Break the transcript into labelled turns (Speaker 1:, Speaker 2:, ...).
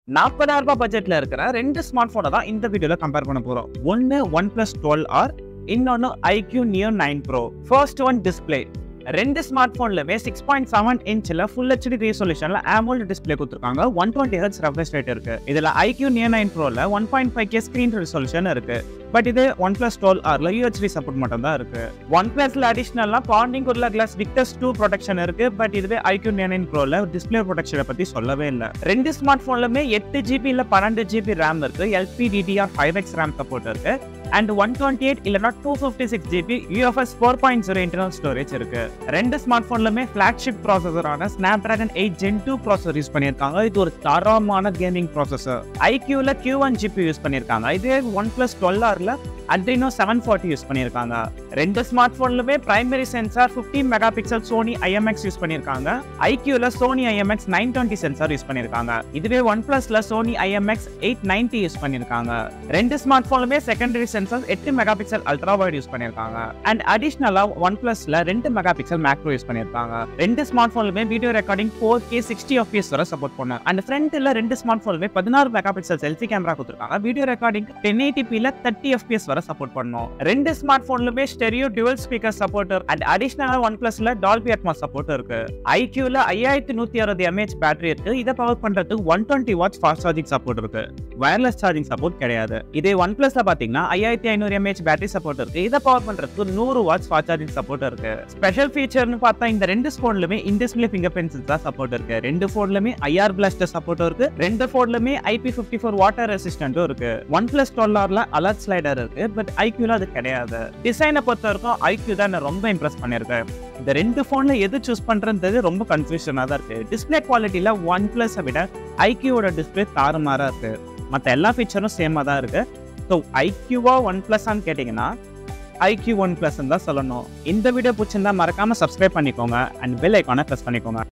Speaker 1: நாற்பதாயிரம் ரூபாய் பட்ஜெட்ல இருக்கிற ரெண்டு ஸ்மார்ட் போனை தான் இந்த வீடியோல கம்பேர் பண்ண போறோம் ஒன்னு ஒன் பிளஸ் டுவெல் ஆர் இன்னொன்னு iQOO neo nine pro first one display ரெண்டு ஸ்மார்ட் ஃபோன்லுமே சிக்ஸ் பாயிண்ட் செவன் இன்ச்சில் ஃபுல் ஹெச்டி ரீசொல்யூஷன்ல AMOLED டிஸ்பிளே கொடுத்துருக்காங்க one twenty hertz refresh rate இருக்கு இதுல ஐக்யூ நியோ நைன் ப்ரோல one point five K screen resolution இருக்கு பட் இது ஒன் பிளஸ் டுவெல் ஆர்ல யூஹெச்டி சப்போர்ட் மட்டும் தான் இருக்கு ஒன் பிளஸ்ல அடிஷனலா Corning Gorilla glass Victus two protection இருக்கு பட் இதுவே ஐக்யூ நியோ நைன் ப்ரோல டிஸ்பிளே ப்ரொடெக்ஷனை பத்தி சொல்லவே இல்லை ரெண்டு ஸ்மார்ட் ஃபோன்லுமே எட்டு ஜிபி இல்ல பன்னெண்டு ஜிபி ரேம் இருக்கு LP DDR five X RAM support இருக்கு அண்ட் ஒன் டுவெண்ட்டி எயிட் இல்லைனா two fifty six GB UFS four point zero internal storage இருக்கு ரெண்டு ஸ்மார்ட் ஃபோன்லுமே ஃபிளாக்ஷிப் ப்ராசஸரான Snapdragon eight gen two processor use பண்ணியிருக்காங்க இது ஒரு தரமான கேமிங் ப்ராசஸர் ஐக்யூல கியூ ஒன் ஜிபி யூஸ் பண்ணியிருக்காங்க இதே ஒன் பிளஸ் டுவெல் ஆர்ல அட்ரினோ செவன் ஃபார்ட்டி யூஸ் பண்ணியிருக்காங்க ரெண்டு ஸ்மார்ட் ஃபோன்லுமே primary sensor fifty mega pixel Sony IMX use பண்ணியிருக்காங்க ஐக்யூல Sony IMX nine twenty sensor use பண்ணியிருக்காங்க இதுவே ஒன் பிளஸ்ல Sony IMX eight ninety use பண்ணியிருக்காங்க ரெண்டு ஸ்மார்ட் ஃபோனுமே செகண்டரி சென்சார் எட்டு mega pixel ultra wide use பண்ணியிருக்காங்க அண்ட் அடிஷ்னலா ஒன் பிளஸ்ல ரெண்டு மெகா பிக்சல் மேக்ரோ யூஸ் பண்ணியிருக்காங்க ரெண்டு ஸ்மார்ட் ஃபோனுமே video recording four K sixty FPS வரை சப்போர்ட் பண்ண அண்ட் ஃப்ரண்ட்ல ரெண்டு ஸ்மார்ட் ஃபோனுமே பதினாறு மெகா பிக்சல் செல்ஃபி கேமரா கொடுத்துருக்காங்க வீடியோ ரெக்கார்டிங் டென் எயிட்டிபில தேர்ட்டி எஃபிஎஸ் வரை சப்போர்ட் பண்ணும் ரெண்டு ஸ்மார்ட் ஃபோன்லுமே stereo dual speaker support and அடிஷனலா ஒன் பிளஸ்ல டால்பி அட்மாஸ் சப்போர்ட் இருக்கு ஐக்யூல ஐயாயிரத்தி நூத்தி அறுபது எம்ஏஹெச் பேட்டரி இருக்கு இதை பவர் பண்றதுக்கு one twenty watts fast charging support இருக்கு வயர்லெஸ் சார்ஜிங் சப்போர்ட் கிடையாது இதே ஒன் பிளஸ்ல பாத்தீங்கன்னா ஐயாயிரத்தி ஐநூறு எம்ஏஹெச் பேட்டரி சப்போர்ட் இருக்கு இதை பவர் பண்றதுக்கு நூறு வாட்ஸ் ஃபாஸ்ட் சார்ஜிங் சப்போர்ட் இருக்கு ஸ்பெஷல் ஃபீச்சர்னு பார்த்தா இந்த ரெண்டு ஃபோன்லுமே in display fingerprint sensor support இருக்கு ரெண்டு ஃபோன்லுமே ஐஆர் பிளாஸ்டர் சப்போர்ட் இருக்கு ரெண்டு ஃபோன்லுமே ஐபி ஃபிஃப்டி ஃபோர் வாட்டர் ரெசிஸ்டன்ட்டும் இருக்கு ஒன் பிளஸ் டுவெல் ஆர்ல அலர்ட் ஸ்லைடர் இருக்கு பட் ஐக்யூல அது கிடையாது டிசைனை பொறுத்த வரைக்கும் ஐக்யூ தான் என்ன ரொம்ப இம்ப்ரெஸ் பண்ணிருக்கு இந்த ரெண்டு ஃபோன்ல எது சூஸ் பண்றது ரொம்ப கன்ஃபியூஷனாக தான் இருக்கு டிஸ்பிளே குவாலிட்டியில ஒன் பிளஸை விட ஐக்யூவோட டிஸ்பிளே தாறுமாறா இருக்கு மற்ற எல்லா ஃபீச்சரும் சேமாக தான் இருக்கு ஸோ ஐக்யூவா ஒன் பிளஸ்ஸான்னு கேட்டிங்கன்னா ஐக்யூ ஒன் பிளஸ் தான் சொல்லணும் இந்த வீடியோ பிடிச்சிருந்தா மறக்காம சப்ஸ்கிரைப் பண்ணிக்கோங்க அண்ட் பெல் ஐக்கானை ப்ரெஸ் பண்ணிக்கோங்க